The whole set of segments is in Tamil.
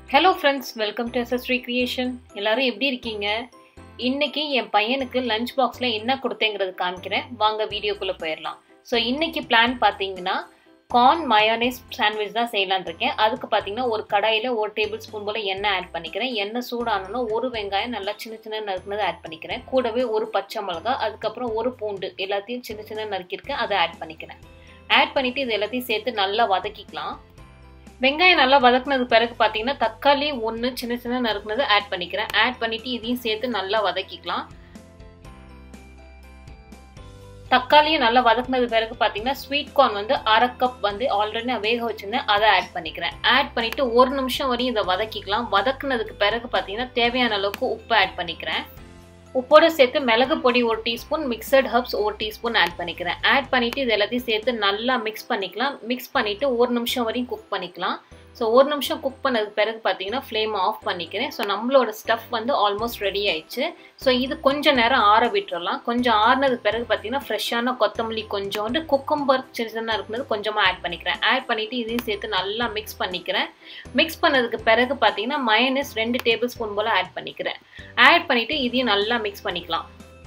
hello friends welcome to SS creation எல்லாரும் எப்படி இருக்கீங்க இன்னைக்கு என் பையனுக்கு லஞ்ச் பாக்ஸில் என்ன கொடுத்தேங்கிறது காமிக்கிறேன் வாங்க வீடியோக்குள்ளே போயிடலாம் ஸோ இன்னைக்கு பிளான் பார்த்தீங்கன்னா கார்ன் மயோனைஸ் சாண்ட்விச் தான் செய்யலான் இருக்கேன் அதுக்கு பார்த்தீங்கன்னா ஒரு கடாயில் ஒரு டேபிள் ஸ்பூன் போல் எண்ணெய் ஆட் பண்ணிக்கிறேன் எண்ணெய் சூடானோன்னா ஒரு வெங்காயம் நல்லா சின்ன சின்ன நறுக்குனதை ஆட் பண்ணிக்கிறேன் கூடவே ஒரு பச்சை மிளகா அதுக்கப்புறம் ஒரு பூண்டு எல்லாத்தையும் சின்ன சின்ன நறுக்கியிருக்கேன் அதை ஆட் பண்ணிக்கிறேன் ஆட் பண்ணிவிட்டு இது எல்லாத்தையும் சேர்த்து நல்லா வதக்கிக்கலாம் வெங்காயம் நல்லா வதக்குனது பிறகு பார்த்தீங்கன்னா தக்காளி ஒன்று சின்ன சின்ன நறுக்குனது ஆட் பண்ணிக்கிறேன் ஆட் பண்ணிட்டு இதையும் சேர்த்து நல்லா வதக்கிக்கலாம் தக்காளியும் நல்லா வதக்குனது பிறகு பார்த்தீங்கன்னா ஸ்வீட் கார்ன் வந்து அரை கப் வந்து ஆல்ரெடி நான் வேக வச்சிருந்தேன் அதை ஆட் பண்ணிக்கிறேன் ஆட் பண்ணிட்டு ஒரு நிமிஷம் வரையும் இதை வதக்கிக்கலாம் வதக்குனதுக்கு பிறகு பார்த்தீங்கன்னா தேவையான அளவுக்கு உப்பு ஆட் பண்ணிக்கிறேன் உப்போடு சேர்த்து மிளகு பொடி ஒரு டீஸ்பூன் மிக்சட் ஹர்ப்ஸ் ஒரு டீஸ்பூன் ஆட் பண்ணிக்கிறேன் ஆட் பண்ணிவிட்டு இது எல்லாத்தையும் சேர்த்து நல்லா மிக்ஸ் பண்ணிக்கலாம் மிக்ஸ் பண்ணிவிட்டு ஒரு நிமிஷம் வரையும் குக் பண்ணிக்கலாம் ஸோ ஒரு நிமிஷம் குக் பண்ணதுக்கு பிறகு பார்த்தீங்கன்னா ஃப்ளேம் ஆஃப் பண்ணிக்கிறேன் ஸோ நம்மளோட ஸ்டஃப் வந்து ஆல்மோஸ்ட் ரெடி ஆயிடுச்சு ஸோ இது கொஞ்சம் நேரம் ஆற விட்டுறலாம் கொஞ்சம் ஆறினது பிறகு பார்த்தீங்கன்னா ஃப்ரெஷ்ஷான கொத்தமல்லி கொஞ்சோண்டு குக்கும்பர் சின்ன சின்ன இருக்கிறது கொஞ்சமாக ஆட் பண்ணிக்கிறேன் ஆட் பண்ணிவிட்டு இதையும் சேர்த்து நல்லா மிக்ஸ் பண்ணிக்கிறேன் மிக்ஸ் பண்ணதுக்கு பிறகு பார்த்தீங்கன்னா மயனஸ் ரெண்டு டேபிள் ஸ்பூன் போல் ஆட் பண்ணிக்கிறேன் ஆட் பண்ணிவிட்டு இதையும் நல்லா மிக்ஸ் பண்ணிக்கலாம்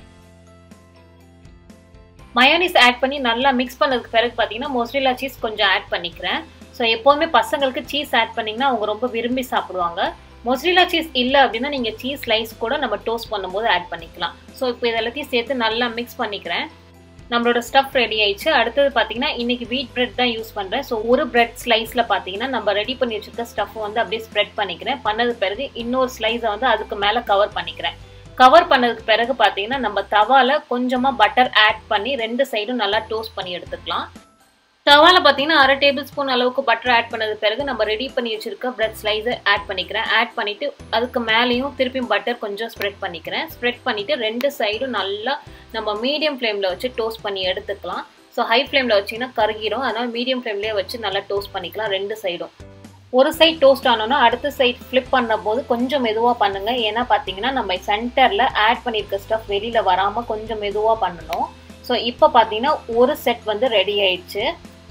மயோனிஸ் ஆட் பண்ணி நல்லா மிக்ஸ் பண்ணதுக்கு பிறகு பார்த்தீங்கன்னா மொஸ்ரிலா சீஸ் கொஞ்சம் ஆட் பண்ணிக்கிறேன் ஸோ எப்போவுமே பசங்களுக்கு சீஸ் ஆட் பண்ணிங்கன்னா அவங்க ரொம்ப விரும்பி சாப்பிடுவாங்க மொஸ்ரிலா சீஸ் இல்லை அப்படின்னா நீங்கள் சீஸ் ஸ்லைஸ் கூட நம்ம டோஸ்ட் பண்ணும்போது ஆட் பண்ணிக்கலாம் ஸோ இப்போ இது எல்லாத்தையும் சேர்த்து நல்லா மிக்ஸ் பண்ணிக்கிறேன் நம்மளோட ஸ்டஃப் ரெடி ஆயிடுச்சு அடுத்தது பார்த்தீங்கன்னா இன்னைக்கு வீட் பிரெட் தான் யூஸ் பண்ணுறேன் ஸோ ஒரு பிரெட் ஸ்லைஸில் பார்த்தீங்கன்னா நம்ம ரெடி பண்ணி வச்சுருக்க ஸ்டஃப் வந்து அப்படியே ஸ்ப்ரெட் பண்ணிக்கிறேன் பண்ணது பிறகு இன்னொரு ஸ்லைஸை வந்து அதுக்கு மேலே கவர் பண்ணிக்கிறேன் கவர் பண்ணதுக்கு பிறகு பார்த்தீங்கன்னா நம்ம தவால கொஞ்சமாக பட்டர் ஆட் பண்ணி ரெண்டு சைடும் நல்லா டோஸ்ட் பண்ணி எடுத்துக்கலாம் தவால பார்த்தீங்கன்னா அரை டேபிள் ஸ்பூன் அளவுக்கு பட்டர் ஆட் பண்ணது பிறகு நம்ம ரெடி பண்ணி வச்சிருக்க பிரெட் ஸ்லைஸை ஆட் பண்ணிக்கிறேன் ஆட் பண்ணிட்டு அதுக்கு மேலேயும் திருப்பியும் பட்டர் கொஞ்சம் ஸ்ப்ரெட் பண்ணிக்கிறேன் ஸ்ப்ரெட் பண்ணிட்டு ரெண்டு சைடும் நல்லா நம்ம மீடியம் ஃப்ளேமில் வச்சு டோஸ்ட் பண்ணி எடுத்துக்கலாம் ஸோ ஹை ஃப்ளேமில் வச்சிங்கன்னா கருகிரும் அதனால் மீடியம் ஃப்ளேம்லேயே வச்சு நல்லா டோஸ்ட் பண்ணிக்கலாம் ரெண்டு சைடும் ஒரு சைட் டோஸ்ட் ஆனோன்னா அடுத்த சைட் ஃப்ளிப் பண்ண போது கொஞ்சம் மெதுவாக பண்ணுங்க ஏன்னா பார்த்தீங்கன்னா நம்ம சென்டரில் ஆட் பண்ணியிருக்க ஸ்டஃப் வெளியில் வராமல் கொஞ்சம் மெதுவாக பண்ணணும் ஸோ இப்போ பார்த்தீங்கன்னா ஒரு செட் வந்து ரெடி ஆயிடுச்சு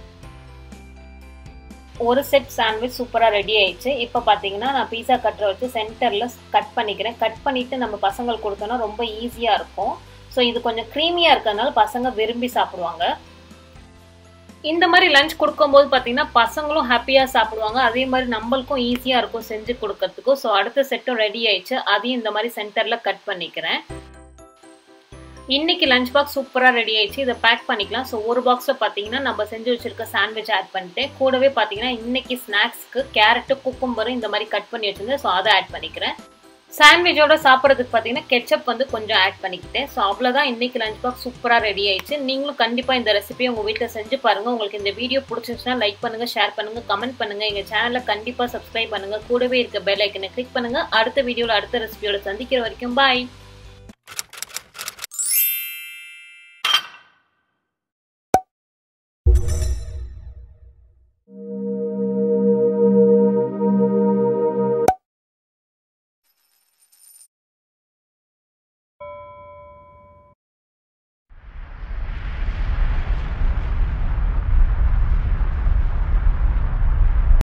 ஒரு செட் சாண்ட்விச் சூப்பராக ரெடி ஆயிடுச்சு இப்போ பார்த்தீங்கன்னா நான் பீஸா கட்டரை வச்சு சென்டரில் கட் பண்ணிக்கிறேன் கட் பண்ணிவிட்டு நம்ம பசங்களுக்கு கொடுத்தோன்னா ரொம்ப ஈஸியாக இருக்கும் ஸோ இது கொஞ்சம் க்ரீமியாக இருக்கிறதுனால பசங்க விரும்பி சாப்பிடுவாங்க இந்த மாதிரி லஞ்ச் கொடுக்கும்போது பார்த்தீங்கன்னா பசங்களும் ஹாப்பியாக சாப்பிடுவாங்க அதே மாதிரி நம்மளுக்கும் ஈஸியாக இருக்கும் செஞ்சு கொடுக்கறதுக்கும் ஸோ அடுத்த செட்டும் ரெடி ஆயிடுச்சு அதையும் இந்த மாதிரி சென்டரில் கட் பண்ணிக்கிறேன் இன்னைக்கு லஞ்ச் பாக்ஸ் சூப்பராக ரெடி ஆயிடுச்சு இதை பேக் பண்ணிக்கலாம் ஸோ ஒரு பாக்ஸில் பார்த்தீங்கன்னா நம்ம செஞ்சு வச்சிருக்க சாண்ட்விச் ஆட் பண்ணிட்டு கூடவே பார்த்தீங்கன்னா இன்னைக்கு ஸ்நாக்ஸ்க்கு கேரட்டு குக்கும்பரும் இந்த மாதிரி கட் பண்ணி வச்சிருந்தேன் ஸோ அதை ஆட் பண்ணிக்கிறேன் சாண்ட்விச்சோட சாப்பிட்றதுக்கு பார்த்தீங்கன்னா கெச்சப் வந்து கொஞ்சம் ஆட் பண்ணிக்கிட்டேன் ஸோ அவ்வளோதான் இன்னைக்கு லஞ்ச் பாக்ஸ் சூப்பராக ரெடி ஆயிடுச்சு நீங்களும் கண்டிப்பாக இந்த ரெசிபியை உங்கள் வீட்டில் செஞ்சு பாருங்கள் உங்களுக்கு இந்த வீடியோ பிடிச்சிருச்சுன்னா லைக் பண்ணுங்கள் ஷேர் பண்ணுங்கள் கமெண்ட் பண்ணுங்கள் எங்கள் சேனலை கண்டிப்பாக சப்ஸ்கிரைப் பண்ணுங்கள் கூடவே இருக்க பெல் ஐக்கனை கிளிக் பண்ணுங்கள் அடுத்த வீடியோவில் அடுத்த ரெசிபியோட சந்திக்கிற வரைக்கும் பாய்